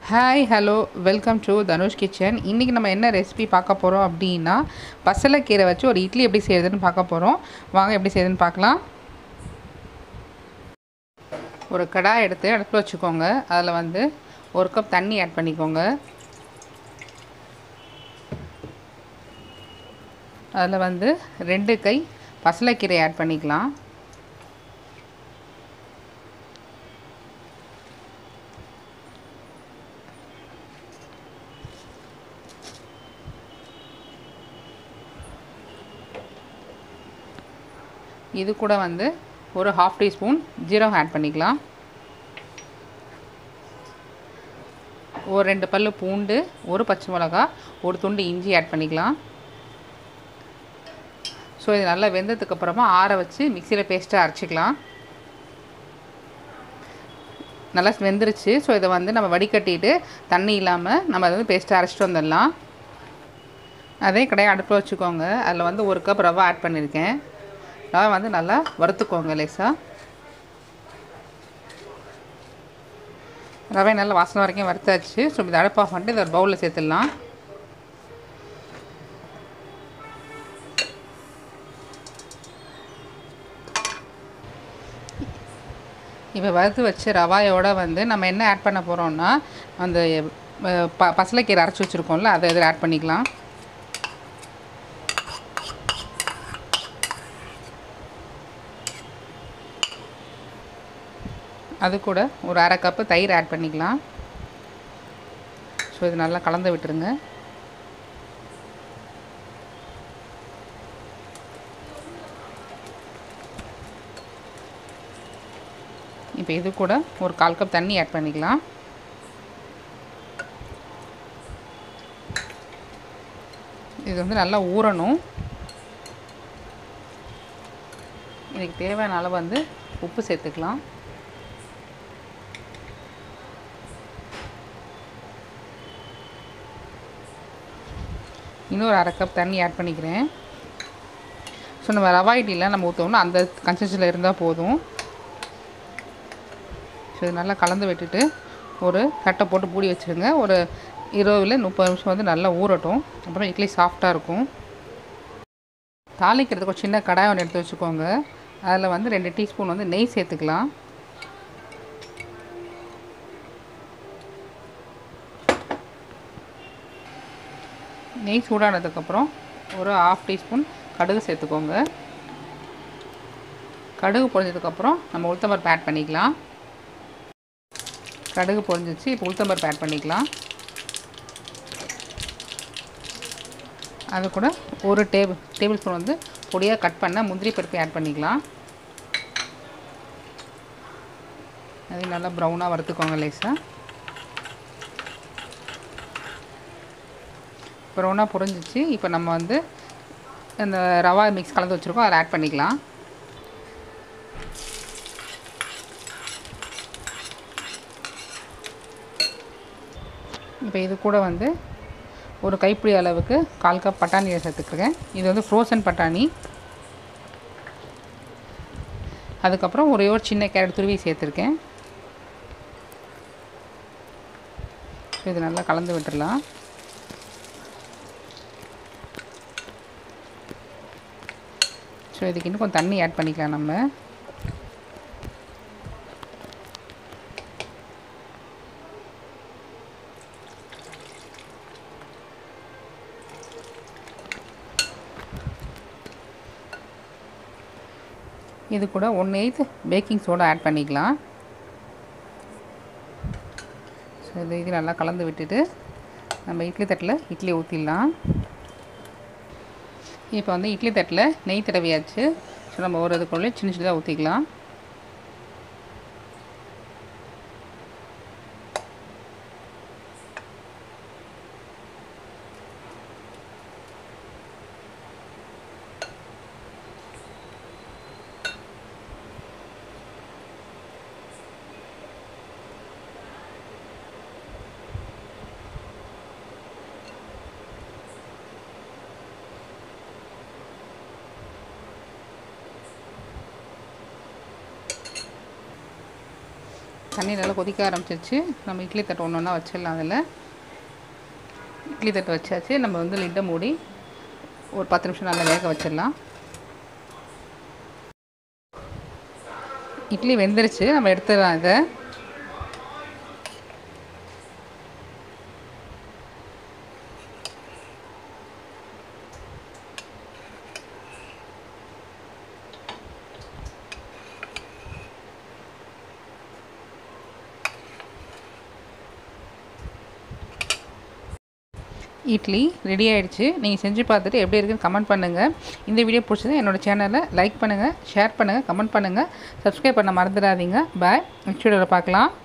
hi hello welcome to Dhanush kitchen இன்றைக்கி நம்ம என்ன ரெசிபி பார்க்க போகிறோம் அப்படின்னா பசலைக்கீரை வச்சு ஒரு இட்லி எப்படி செய்கிறதுன்னு பார்க்க போகிறோம் வாங்க எப்படி செய்யுதுன்னு பார்க்கலாம் ஒரு கடாய் எடுத்து அடுப்பில் வச்சுக்கோங்க அதில் வந்து ஒரு கப் தண்ணி ஆட் பண்ணிக்கோங்க அதில் வந்து ரெண்டு கை பசலைக்கீரை ஆட் பண்ணிக்கலாம் இது கூட வந்து ஒரு ஹாஃப் டீஸ்பூன் ஜீரகம் ஆட் பண்ணிக்கலாம் ஒரு ரெண்டு பல் பூண்டு ஒரு பச்சை மிளகா ஒரு துண்டு இஞ்சி ஆட் பண்ணிக்கலாம் ஸோ இது நல்லா வெந்ததுக்கப்புறமா ஆற வச்சு மிக்சியில் பேஸ்ட்டாக அரைச்சிக்கலாம் நல்லா வெந்துருச்சு ஸோ இதை வந்து நம்ம வடிகட்டிட்டு தண்ணி இல்லாமல் நம்ம அதை வந்து பேஸ்ட்டாக அரைச்சிட்டு வந்துடலாம் அதே கடையை அடுப்பில் வச்சுக்கோங்க அதில் வந்து ஒரு கப் ரவை ஆட் பண்ணியிருக்கேன் ரவை வந்து நல்லா வறுத்துக்கோங்க லேசாக ரவை நல்லா வாசனை வரைக்கும் வறுத்தாச்சு ஸோ இதை அடுப்பு ஆஃப் பண்ணிட்டு இதை ஒரு பவுலில் சேர்த்துடலாம் இப்போ வறுத்து வச்ச ரவாயோட வந்து நம்ம என்ன ஆட் பண்ண போகிறோம்னா அந்த ப பசலைக்கீரை அரைச்சி வச்சுருக்கோம்ல அதை இதில் ஆட் பண்ணிக்கலாம் அது கூட ஒரு அரை கப்பு தயிர் ஆட் பண்ணிக்கலாம் ஸோ இது நல்லா கலந்து விட்டுருங்க இப்போ இது கூட ஒரு கால் கப் தண்ணி ஆட் பண்ணிக்கலாம் இது வந்து நல்லா ஊறணும் இதுக்கு தேவையான அளவு வந்து உப்பு சேர்த்துக்கலாம் இன்னொரு அரை கப் தண்ணி ஆட் பண்ணிக்கிறேன் ஸோ நம்ம ரவா இட்லியில் நம்ம ஊற்றோம்னா அந்த கன்சிஸ்டன்சியில் இருந்தால் போதும் ஸோ இது நல்லா கலந்து விட்டுட்டு ஒரு தட்டை போட்டு மூடி வச்சுருங்க ஒரு இருபதுல முப்பது நிமிஷம் வந்து நல்லா ஊறட்டும் அப்புறம் இட்லி சாஃப்டாக இருக்கும் தாளிக்கிறதுக்கு ஒரு சின்ன கடாய் ஒன்று எடுத்து வச்சுக்கோங்க அதில் வந்து ரெண்டு டீஸ்பூன் வந்து நெய் சேர்த்துக்கலாம் நெய் சூடானதுக்கப்புறம் ஒரு ஆஃப் டீஸ்பூன் கடுகு சேர்த்துக்கோங்க கடுகு பொரிஞ்சதுக்கப்புறம் நம்ம உளுத்தம்பருப்பு ஆட் பண்ணிக்கலாம் கடுகு பொரிஞ்சிச்சு இப்போ உளுத்தம்பருப்பு ஆட் பண்ணிக்கலாம் அது கூட ஒரு டேபிள் டேபிள் ஸ்பூன் வந்து பொடியாக கட் பண்ண முந்திரி பருப்பு ஆட் பண்ணிக்கலாம் அதையும் நல்லா ப்ரௌனாக வறுத்துக்கோங்க லேசாக ப்ரௌனாக புரிஞ்சிச்சு இப்போ நம்ம வந்து இந்த ரவா மிக்ஸ் கலந்து வச்சுருக்கோம் அதை ஆட் பண்ணிக்கலாம் இப்போ இது கூட வந்து ஒரு கைப்பிடி அளவுக்கு கால் கப் பட்டாணியை சேர்த்துக்கிறேன் இது வந்து ஃப்ரோசன் பட்டாணி அதுக்கப்புறம் ஒரே ஒரு சின்ன கேரட் துருவி சேர்த்துருக்கேன் இது நல்லா கலந்து விட்டுடலாம் ஸோ இதுக்கு இன்னும் கொஞ்சம் தண்ணி ஆட் பண்ணிக்கலாம் நம்ம இது கூட one eighth baking soda add பண்ணிக்கலாம் ஸோ இது இது நல்லா கலந்து விட்டுட்டு நம்ம இட்லி தட்டில் இட்லி ஊற்றிடலாம் இப்போ வந்து இட்லி தட்டில் நெய் தடவியாச்சு ஸோ நம்ம ஒரு இதுக்குள்ளே சின்ன சின்னதாக ஊற்றிக்கலாம் தண்ணி நல்லா கொதிக்க ஆரம்பிச்சிருச்சு நம்ம இட்லி தட்டு ஒன்று ஒன்றா வச்சிடலாம் அதில் இட்லி தட்டு வச்சாச்சு நம்ம வந்து லிட்டை மூடி ஒரு பத்து நிமிஷம் நல்லா வேக வச்சிடலாம் இட்லி வெந்துருச்சு நம்ம எடுத்துடலாம் இதை இட்லி ரெடி ஆயிடுச்சு நீங்கள் செஞ்சு பார்த்துட்டு எப்படி இருக்குன்னு கமெண்ட் பண்ணுங்கள் இந்த வீடியோ பிடிச்சது என்னோட சேனலை லைக் பண்ணுங்கள் ஷேர் பண்ணுங்கள் கமெண்ட் பண்ணுங்கள் சப்ஸ்கிரைப் பண்ண மறந்துடாதீங்க பாய் நெக்ஸ்ட் வீடியோவில் பார்க்கலாம்